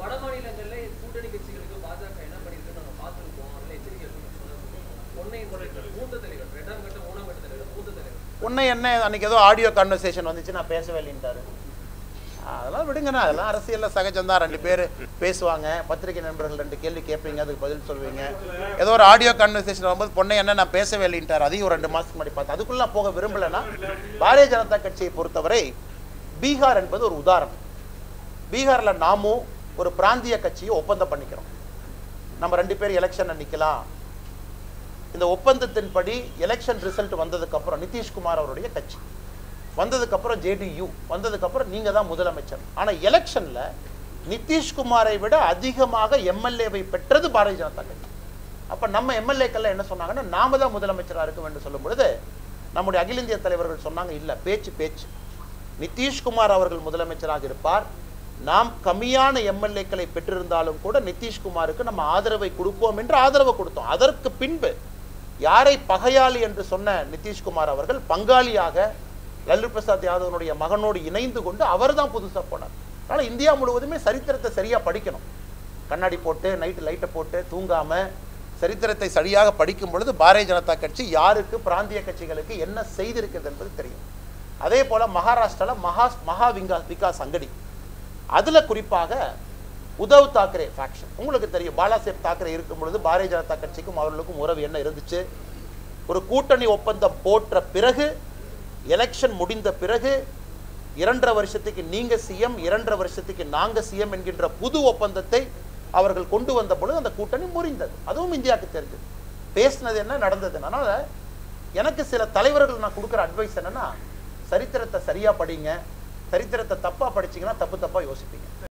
வட மாநிலங்கள்ல கூட்டணி கட்சிகளுக்கு பாஜக என்ன பண்ணிருக்குன்னு நம்ம பார்த்திருக்கோம் அதனால எச்சரிக்கை பொன்னை மூத்த தலைவர் இரண்டாம் கட்ட மூணாம் கட்ட தலைவர் மூத்த தலைவர் உன்னை என்ன அன்னைக்கு ஏதோ ஆடியோ கான்வர்சேஷன் வந்துச்சு நான் பேசவே இல்லைன்ட்டாரு அதெல்லாம் விடுங்கண்ணா அதெல்லாம் அரசியலில் சகஜம்தான் ரெண்டு பேர் பேசுவாங்க பத்திரிகை நண்பர்கள் ரெண்டு கேள்வி கேட்பீங்க அதுக்கு பதில் சொல்லுவீங்க ஏதோ ஒரு ஆடியோ கான்வர்சேஷன் வரும்போது பொண்ணை என்ன நான் பேசவே இல்லைன்ட்டார் அதையும் ஒரு ரெண்டு மாதத்துக்கு முன்னாடி பார்த்தேன் அதுக்குள்ள நான் போக விரும்பலைன்னா பாரதிய ஜனதா கட்சியை பொறுத்தவரை பீகார் என்பது ஒரு உதாரணம் பீகாரில் நாமும் ஒரு பிராந்திய கட்சியை ஒப்பந்தம் பண்ணிக்கிறோம் நம்ம ரெண்டு பேர் எலெக்ஷனில் நிற்கலாம் இந்த ஒப்பந்தத்தின்படி எலெக்ஷன் ரிசல்ட் வந்ததுக்கப்புறம் நிதிஷ்குமார் அவருடைய கட்சி வந்ததுக்கப்புறம் ஜேடியு வந்ததுக்கப்புறம் நீங்கள் தான் முதலமைச்சர் ஆனால் எலெக்ஷனில் நிதிஷ்குமாரை விட அதிகமாக எம்எல்ஏவை பெற்றது பாரதிய ஜனதா கட்சி அப்போ நம்ம எம்எல்ஏக்கள்லாம் என்ன சொன்னாங்கன்னா நாம தான் முதலமைச்சராக இருக்கும் என்று சொல்லும் பொழுது நம்முடைய அகில இந்திய தலைவர்கள் சொன்னாங்க இல்லை பேச்சு பேச்சு நிதிஷ்குமார் அவர்கள் முதலமைச்சராக இருப்பார் நாம் கம்மியான எம்எல்ஏக்களை பெற்றிருந்தாலும் கூட நிதிஷ்குமாருக்கு நம்ம ஆதரவை கொடுப்போம் என்று ஆதரவு கொடுத்தோம் அதற்கு பின்பு யாரை பகையாளி என்று சொன்ன நிதிஷ்குமார் அவர்கள் பங்காளியாக லல்லு பிரசாத் யாதவனுடைய மகனோடு இணைந்து கொண்டு அவர் தான் புதுசாக போனார் அதனால் இந்தியா முழுவதுமே சரித்திரத்தை சரியாக படிக்கணும் கண்ணாடி போட்டு நைட்டு லைட்டை போட்டு தூங்காம சரித்திரத்தை சரியாக படிக்கும் பொழுது பாரதிய ஜனதா கட்சி யாருக்கு பிராந்திய கட்சிகளுக்கு என்ன செய்திருக்கிறது என்பது தெரியும் அதே போல மகாராஷ்டிரால மகா மகா விங்கா விகாஸ் அங்கடி அதுல குறிப்பாக உத்தவ் தாக்கரே ஃபேக்ஷன் உங்களுக்கு தெரியும் பாலாசாஹேப் தாக்கரே இருக்கும் பொழுது பாரதிய ஜனதா கட்சிக்கும் அவர்களுக்கும் உறவு என்ன இருந்துச்சு ஒரு கூட்டணி ஒப்பந்தம் போட்ட பிறகு எலெக்ஷன் முடிந்த பிறகு இரண்டரை வருஷத்துக்கு நீங்க சிஎம் இரண்டரை வருஷத்துக்கு நாங்க சிஎம் என்கின்ற புது ஒப்பந்தத்தை அவர்கள் கொண்டு வந்த பொழுது அந்த கூட்டணி முறிந்தது அதுவும் இந்தியாவுக்கு தெரிஞ்சது பேசினது என்ன நடந்தது அதனால எனக்கு சில தலைவர்கள் நான் கொடுக்குற அட்வைஸ் என்னன்னா சரித்திரத்தை சரியா படிங்க சரித்திரத்தை தப்பா படிச்சீங்கன்னா தப்பு தப்பா யோசிப்பீங்க